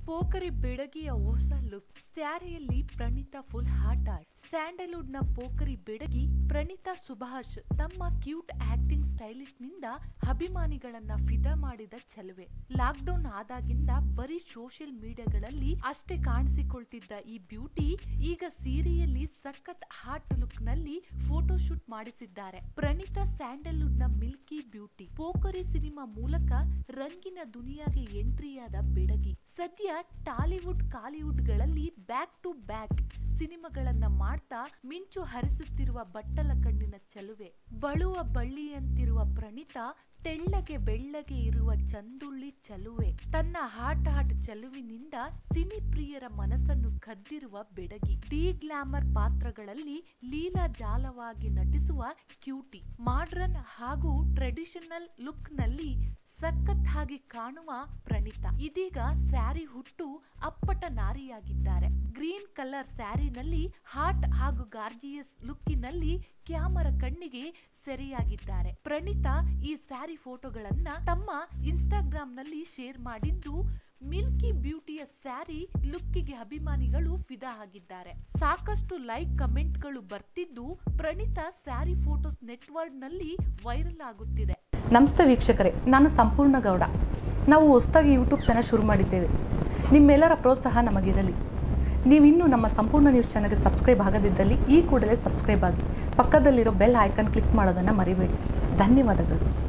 ಪೋಖರಿ ಬೆಡಗಿಯ ಹೊಸ ಲುಕ್ ಸ್ಯಾರಿಯಲ್ಲಿ ಪ್ರಣೀತಾ ಫುಲ್ ಹಾಟ್ ಆಡ್ ಸ್ಯಾಂಡಲ್ವುಡ್ ನ ಪೋಖರಿ ಬೆಡಗಿ ಪ್ರಣೀತಾ ಸುಭಾಷ್ ತಮ್ಮ ಕ್ಯೂಟ್ ಆಕ್ಟಿಂಗ್ ಸ್ಟೈಲಿಶ್ ನಿಂದ ಅಭಿಮಾನಿಗಳನ್ನ ಫಿದಾ ಮಾಡಿದ ಚೆಲುವೆ ಲಾಕ್ ಡೌನ್ ಆದಾಗಿಂದ ಬರೀ ಸೋಷಿಯಲ್ ಮೀಡಿಯಾಗಳಲ್ಲಿ ಅಷ್ಟೇ ಕಾಣಿಸಿಕೊಳ್ತಿದ್ದ ಈ ಬ್ಯೂಟಿ ಈಗ ಸೀರೆಯಲ್ಲಿ ಸಖತ್ ಹಾಟ್ ಲುಕ್ ನಲ್ಲಿ ಫೋಟೋ ಶೂಟ್ ಮಾಡಿಸಿದ್ದಾರೆ ಪ್ರಣೀತಾ ಸ್ಯಾಂಡಲ್ವುಡ್ ನ ಮಿಲ್ಕಿ ಬ್ಯೂಟಿ ಪೋಖರಿ ಸಿನಿಮಾ ಮೂಲಕ ರಂಗಿನ ದುನಿಯಾಗೆ ಎಂಟ್ರಿಯಾದ ಬೆಡಗಿ ಸದ್ಯ ಟಾಲಿವುಡ್ ಕಾಲಿವುಡ್ ಗಳಲ್ಲಿ ಬ್ಯಾಕ್ ಟು ಬ್ಯಾಕ್ ಸಿನಿಮಾಗಳನ್ನ ಮಾಡ್ತಾ ಮಿಂಚು ಹರಿಸುತ್ತಿರುವ ಬಟ್ಟಲ ಕಣ್ಣಿನ ಚಲುವೆ ಬಳುವ ಬಳ್ಳಿಯಂತಿರುವ ಪ್ರಣೀತಾ ತೆಳ್ಳಗೆ ಬೆಳ್ಳಗೆ ಇರುವ ಚಂದುಳ್ಳಿ ಚಲುವೆ ತನ್ನ ಹಾಟ್ ಹಾಟ್ ಚಲುವಿನಿಂದ ಸಿನಿ ಪ್ರಿಯರ ಮನಸ್ಸನ್ನು ಕದ್ದಿರುವ ಬೆಡಗಿ ಡಿ ಗ್ಲಾಮರ್ ಪಾತ್ರಗಳಲ್ಲಿ ಲೀಲಾ ಜಾಲವಾಗಿ ನಟಿಸುವ ಕ್ಯೂಟಿ ಮಾಡ್ರನ್ ಹಾಗೂ ಟ್ರೆಡಿಷನಲ್ ಲುಕ್ ನಲ್ಲಿ ಸಖತ್ ಆಗಿ ಕಾಣುವ ಪ್ರಣೀತಾ ಇದೀಗ ಸ್ಯಾರಿ ಹುಟ್ಟು ಅಪ್ಪಟ ನಾರಿಯಾಗಿದ್ದಾರೆ ಗ್ರೀನ್ ಕಲರ್ ಸ್ಯಾರಿನಲ್ಲಿ ಹಾಟ್ ಹಾಗೂ ಗಾರ್ಜಿಯಸ್ ಲುಕ್ಕಿನಲ್ಲಿ ಕ್ಯಾಮರ ಕಣ್ಣಿಗೆ ಸೆರೆಯಾಗಿದ್ದಾರೆ ಪ್ರಣೀತಾ ಈ ಸ್ಯಾರಿ ಫೋಟೋಗಳನ್ನ ತಮ್ಮ ಇನ್ಸ್ಟಾಗ್ರಾಮ್ ನಲ್ಲಿ ಶೇರ್ ಮಾಡಿದ್ದು ಮಿಲ್ಕಿ ಬ್ಯೂಟಿಯ ಸ್ಯಾರಿ ಲುಕ್ಕಿಗೆ ಅಭಿಮಾನಿಗಳು ಫಿದಾ ಆಗಿದ್ದಾರೆ ಸಾಕಷ್ಟು ಲೈಕ್ ಕಮೆಂಟ್ಗಳು ಬರ್ತಿದ್ದು ಪ್ರಣೀತಾ ಸ್ಯಾರಿ ಫೋಟೋಸ್ ನೆಟ್ವರ್ಕ್ ನಲ್ಲಿ ವೈರಲ್ ಆಗುತ್ತಿದೆ ನಮಸ್ತೆ ವೀಕ್ಷಕರೇ ನಾನು ಸಂಪೂರ್ಣ ಗೌಡ ನಾವು ಹೊಸದಾಗಿ ಯೂಟ್ಯೂಬ್ ಚಾನಲ್ ಶುರು ಮಾಡಿದ್ದೇವೆ ನಿಮ್ಮೆಲ್ಲರ ಪ್ರೋತ್ಸಾಹ ನಮಗಿರಲಿ ನೀವಿನ್ನೂ ನಮ್ಮ ಸಂಪೂರ್ಣ ನ್ಯೂಸ್ ಚಾನಲ್ಗೆ ಸಬ್ಸ್ಕ್ರೈಬ್ ಆಗದಿದ್ದಲ್ಲಿ ಈ ಕೂಡಲೇ ಸಬ್ಸ್ಕ್ರೈಬ್ ಆಗಿ ಪಕ್ಕದಲ್ಲಿರೋ ಬೆಲ್ ಐಕನ್ ಕ್ಲಿಕ್ ಮಾಡೋದನ್ನು ಮರಿಬೇಡಿ ಧನ್ಯವಾದಗಳು